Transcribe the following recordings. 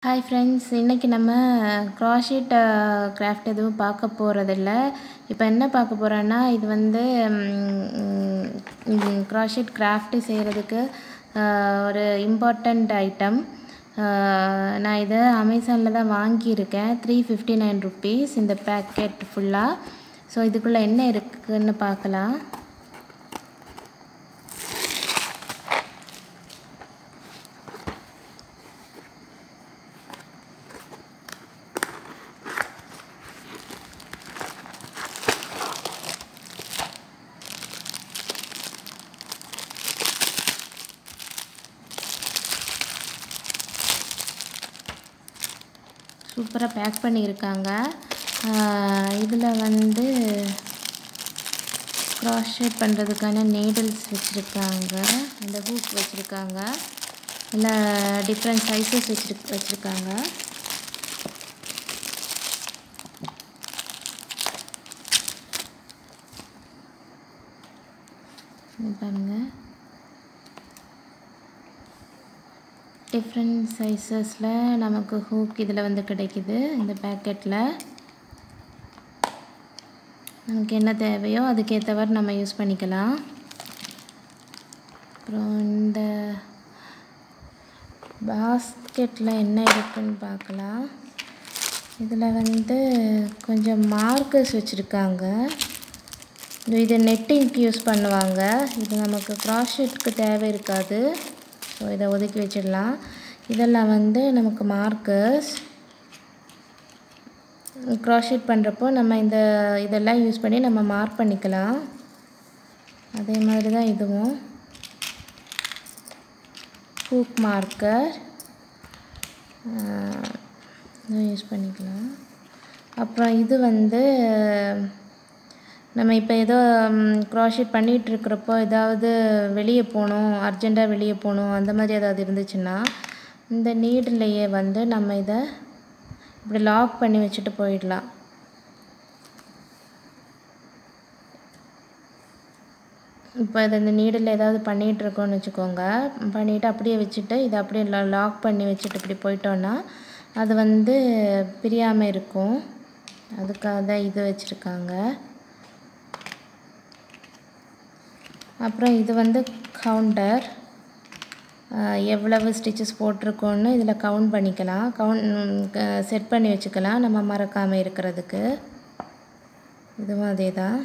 hi friends இன்றைக்கி நம்ம க்ராஷீட் craft எதுவும் பார்க்க போகிறதில்ல இப்போ என்ன பார்க்க போகிறோன்னா இது வந்து க்ராஷீட் கிராஃப்ட்டு செய்கிறதுக்கு ஒரு இம்பார்ட்டண்ட் ஐட்டம் நான் இதை அமேசானில் தான் வாங்கியிருக்கேன் த்ரீ ஃபிஃப்டி நைன் ருப்பீஸ் இந்த பேக்கெட் ஃபுல்லாக ஸோ இதுக்குள்ளே என்ன இருக்குதுன்னு பார்க்கலாம் சூப்பராக பேக் பண்ணியிருக்காங்க இதில் வந்து க்ராஷேட் பண்ணுறதுக்கான நீடில்ஸ் வச்சுருக்காங்க இந்த ஹூக் வச்சுருக்காங்க இல்லை டிஃப்ரெண்ட் சைஸஸ் வச்சுரு வச்சுருக்காங்க பாருங்கள் டிஃப்ரெண்ட் சைஸஸில் நமக்கு ஹூக் இதில் வந்து கிடைக்குது இந்த பேக்கெட்டில் நமக்கு என்ன தேவையோ அதுக்கேற்றவாறு நம்ம யூஸ் பண்ணிக்கலாம் அப்புறம் இந்த பாஸ்கெட்டில் என்ன இருக்குன்னு பார்க்கலாம் இதில் வந்து கொஞ்சம் மார்க்கர்ஸ் வச்சுருக்காங்க இது நெட்டிங்க்கு யூஸ் பண்ணுவாங்க இது நமக்கு க்ராஷெட்டுக்கு தேவை இருக்காது ஸோ இதை ஒதுக்கி வச்சிடலாம் இதெல்லாம் வந்து நமக்கு மார்க்கர்ஸ் க்ராஷெட் பண்ணுறப்போ நம்ம இந்த இதெல்லாம் யூஸ் பண்ணி நம்ம மார்க் பண்ணிக்கலாம் அதே மாதிரி தான் இதுவும் ஹூக் மார்க்கர் யூஸ் பண்ணிக்கலாம் அப்புறம் இது வந்து நம்ம இப்போ ஏதோ க்ராஷெட் பண்ணிகிட்டு இருக்கிறப்போ ஏதாவது வெளியே போகணும் அர்ஜெண்ட்டாக வெளியே போகணும் அந்த மாதிரி ஏதாவது இருந்துச்சுன்னா இந்த நீடிலேயே வந்து நம்ம இதை இப்படி லாக் பண்ணி வச்சுட்டு போயிடலாம் இப்போ இது இந்த நீடில் ஏதாவது பண்ணிகிட்ருக்கோன்னு வச்சுக்கோங்க பண்ணிவிட்டு அப்படியே வச்சுட்டு இதை அப்படியே லாக் பண்ணி வச்சுட்டு இப்படி போயிட்டோன்னா அது வந்து பிரியாமல் இருக்கும் அதுக்காக தான் இது வச்சுருக்காங்க அப்புறம் இது வந்து கவுண்டர் எவ்வளவு ஸ்டிச்சஸ் போட்டிருக்கோன்னு இதில் கவுண்ட் பண்ணிக்கலாம் கவுண்ட் செட் பண்ணி வச்சுக்கலாம் நம்ம மறக்காமல் இருக்கிறதுக்கு இதுவும் அதே தான்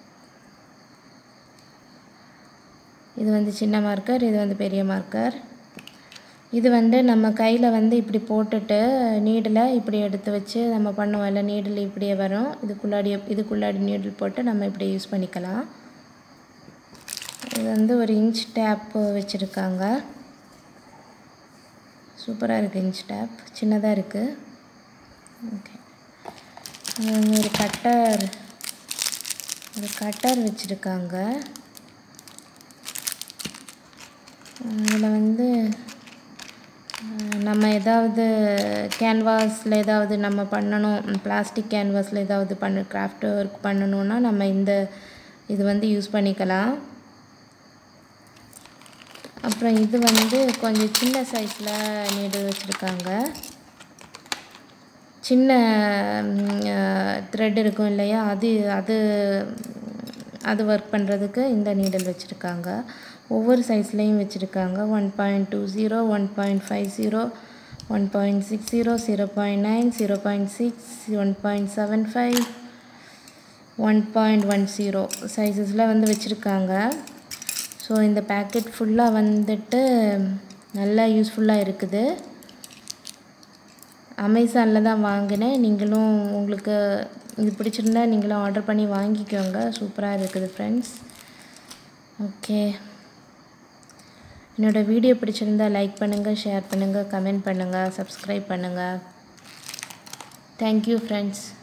இது வந்து சின்ன மார்க்கர் இது வந்து பெரிய மார்க்கர் இது வந்து நம்ம கையில் வந்து இப்படி போட்டுட்டு நீடில் இப்படி எடுத்து வச்சு நம்ம பண்ணுவோம் இல்லை நீடில் இப்படியே வரும் இதுக்குள்ளாடி இதுக்குள்ளாடி நீடில் போட்டு நம்ம இப்படி யூஸ் பண்ணிக்கலாம் இது வந்து ஒரு இன்ச் டேப் வச்சுருக்காங்க சூப்பராக இருக்குது இன்ச் டேப் சின்னதாக இருக்குது ஓகே ஒரு கட்டர் ஒரு கட்டர் வச்சுருக்காங்க இதில் வந்து நம்ம ஏதாவது கேன்வாஸில் ஏதாவது நம்ம பண்ணணும் பிளாஸ்டிக் கேன்வாஸில் ஏதாவது பண்ண கிராஃப்ட் ஒர்க் பண்ணணுன்னா நம்ம இந்த இது வந்து யூஸ் பண்ணிக்கலாம் அப்புறம் இது வந்து கொஞ்சம் சின்ன சைஸில் நீடில் வச்சுருக்காங்க சின்ன த்ரெட் இருக்கும் இல்லையா அது அது அது ஒர்க் பண்ணுறதுக்கு இந்த நீடில் வச்சுருக்காங்க ஒவ்வொரு சைஸ்லேயும் வச்சுருக்காங்க one point two zero one point five zero one point six zero zero point nine zero point six one point seven five one point one zero சைஸஸில் வந்து வச்சுருக்காங்க ஸோ இந்த பேக்கெட் ஃபுல்லாக வந்துட்டு நல்லா யூஸ்ஃபுல்லாக இருக்குது அமேசானில் தான் வாங்கினேன் நீங்களும் உங்களுக்கு இது பிடிச்சிருந்தா நீங்களும் ஆர்டர் பண்ணி வாங்கிக்கோங்க சூப்பராக இருக்குது ஃப்ரெண்ட்ஸ் ஓகே என்னோடய வீடியோ பிடிச்சிருந்தா லைக் பண்ணுங்கள் ஷேர் பண்ணுங்கள் கமெண்ட் பண்ணுங்கள் சப்ஸ்கிரைப் பண்ணுங்கள் தேங்க்யூ ஃப்ரெண்ட்ஸ்